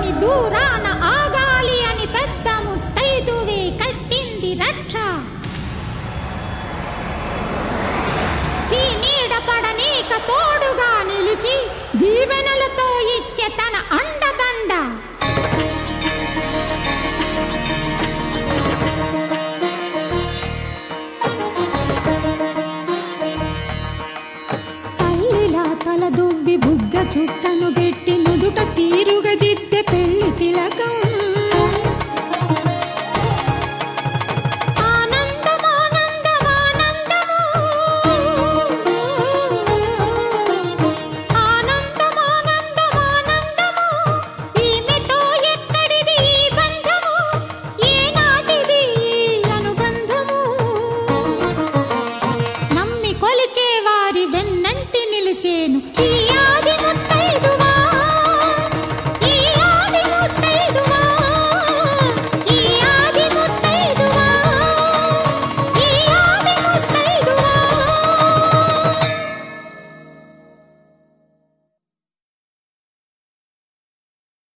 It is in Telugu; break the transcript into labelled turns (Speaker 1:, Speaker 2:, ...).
Speaker 1: కాని దూరాన ఆగాలి అని పెద్ద ముత్తైదువే కట్టింది రక్ష ఈ నీడ పడనీక తోడుగా నిలిచి దీవెనలతో ఇచ్చే తన అండదండ తల్లిలా తల దువ్వి బుగ్గ చుక్కను పెట్టి నుదుట తీరుగా దిద్దె పెళ్లి తిలకం ఆనందం ఆనందం ఆనందము ఆనందం ఆనందం ఆనందము ఈమెతో ఎక్కడిది ఈ బంధము ఏనాటిది ఈ అనుబంధము నమ్మి కొలిచే వారి వెన్నంటి నిలిచేను ఈ